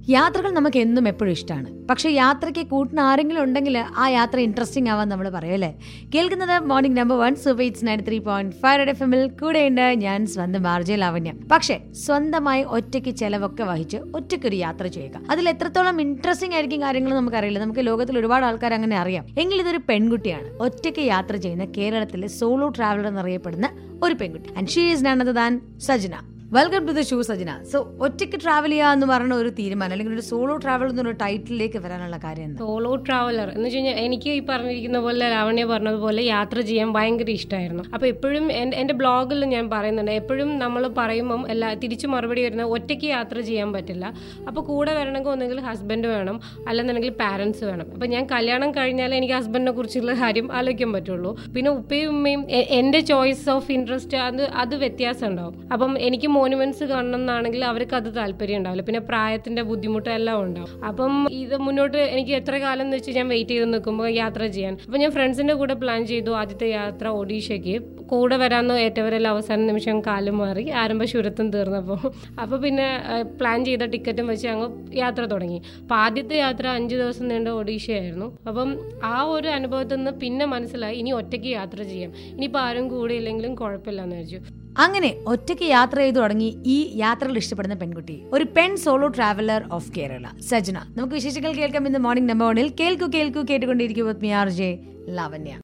യാത്രകൾ നമുക്ക് എന്നും എപ്പോഴും ഇഷ്ടമാണ് പക്ഷെ യാത്രയ്ക്ക് കൂട്ടിന് ആരെങ്കിലും ഉണ്ടെങ്കിൽ ആ യാത്ര ഇൻട്രസ്റ്റിംഗ് ആവാൻ നമ്മൾ പറയല്ലേ കേൾക്കുന്നത് മോർണിംഗ് നമ്പർ വൺ സുവൈറ്റ്സ് nine three point five F എമ്മിൽ കൂടെയുണ്ട് ഞാൻ സ്വന്തം മാർജി ലാവണ്യ പക്ഷേ സ്വന്തമായി ഒറ്റയ്ക്ക് ചെലവൊക്കെ വഹിച്ച് ഒറ്റയ്ക്കൊരു യാത്ര ചെയ്യുക അതിൽ എത്രത്തോളം ഇൻട്രസ്റ്റിംഗ് ആയിരിക്കും കാര്യങ്ങൾ നമുക്കറിയില്ല നമുക്ക് ലോകത്തിൽ ഒരുപാട് ആൾക്കാർ അങ്ങനെ അറിയാം എങ്കിൽ ഇതൊരു പെൺകുട്ടിയാണ് ഒറ്റയ്ക്ക് യാത്ര ചെയ്യുന്ന കേരളത്തിലെ സോളോ ട്രാവലർ എന്നറിയപ്പെടുന്ന ഒരു പെൺകുട്ടി and she is none than Sajana welcome to the show Sajana so ഒറ്റയ്ക്ക് ട്രാവൽ ചെയ്യുക എന്ന് പറയുന്ന ഒരു തീരുമാനം അല്ലെങ്കിൽ ഒരു സോളോ ട്രാവൽ എന്നൊരു ടൈറ്റിലേക്ക് വരാനുള്ള കാര്യം എന്താ സോളോ ട്രാവലർ എന്ന് വെച്ച് കഴിഞ്ഞാൽ എനിക്ക് ഈ പറഞ്ഞിരിക്കുന്ന പോലെ ലാവണ്യ പറഞ്ഞതുപോലെ യാത്ര ചെയ്യാൻ ഭയങ്കര ഇഷ്ടമായിരുന്നു അപ്പോൾ എപ്പോഴും എൻ്റെ എൻ്റെ ബ്ലോഗിൽ ഞാൻ പറയുന്നുണ്ട് എപ്പോഴും നമ്മൾ പറയുമ്പം എല്ലാ തിരിച്ചു മറുപടി വരുന്ന ഒറ്റയ്ക്ക് യാത്ര ചെയ്യാൻ പറ്റില്ല അപ്പോൾ കൂടെ വരണമെങ്കിൽ ഒന്നെങ്കിൽ ഹസ്ബൻഡ് വേണം അല്ലെന്നുണ്ടെങ്കിൽ പാരൻസ് വേണം അപ്പോൾ ഞാൻ കല്യാണം കഴിഞ്ഞാൽ എനിക്ക് ഹസ്ബൻഡിനെ കുറിച്ചുള്ള കാര്യം ആലോചിക്കാൻ പറ്റുള്ളൂ പിന്നെ ഉപ്പയും ഉമ്മയും എ- എൻ്റെ ചോയ്സ് ഓഫ് ഇൻട്രസ്റ്റ് അത് അത് വ്യത്യാസം ഉണ്ടാവും അപ്പം എനിക്ക് മോണുമെന്റ്സ് കാണണം എന്നാണെങ്കിൽ അവർക്ക് അത് താല്പര്യം ഉണ്ടാവില്ല പിന്നെ പ്രായത്തിന്റെ ബുദ്ധിമുട്ട് എല്ലാം ഉണ്ടാവും അപ്പം ഇത് മുന്നോട്ട് എനിക്ക് എത്ര കാലം എന്ന് വെച്ച് ഞാൻ വെയിറ്റ് ചെയ്ത് നിൽക്കുമ്പോൾ യാത്ര ചെയ്യാൻ അപ്പം ഞാൻ ഫ്രണ്ട്സിന്റെ കൂടെ പ്ലാൻ ചെയ്തു ആദ്യത്തെ യാത്ര ഒഡീഷയ്ക്ക് കൂടെ വരാമെന്ന് ഏറ്റവരെല്ലാം അവസാന നിമിഷം കാലം മാറി ആരംഭശൂരത്തും തീർന്നപ്പോൾ അപ്പോൾ പിന്നെ പ്ലാൻ ചെയ്ത ടിക്കറ്റും വെച്ച് അങ്ങ് യാത്ര തുടങ്ങി അപ്പോൾ ആദ്യത്തെ യാത്ര അഞ്ച് ദിവസം നീണ്ട ഒഡീഷയായിരുന്നു അപ്പം ആ ഒരു അനുഭവത്തിൽ നിന്ന് പിന്നെ മനസ്സിലായി ഇനി ഒറ്റയ്ക്ക് യാത്ര ചെയ്യാം ഇനിയിപ്പോൾ ആരും കൂടെ ഇല്ലെങ്കിലും കുഴപ്പമില്ല എന്ന് വിചാരിച്ചു അങ്ങനെ ഒറ്റയ്ക്ക് യാത്ര ചെയ്തു തുടങ്ങി ഈ യാത്രകൾ ഇഷ്ടപ്പെടുന്ന പെൺകുട്ടി ഒരു പെൺ solo traveller of Kerala Sajana നമുക്ക് വിശേഷങ്ങൾ കേൾക്കാം ഇന്ന് മോർണിംഗ് നമ്പർ വണിൽ കേൾക്കൂ കേൾക്കൂ കേട്ടുകൊണ്ടിരിക്കും വിത്ത് മി ആർ ജെ ലാവണ്യ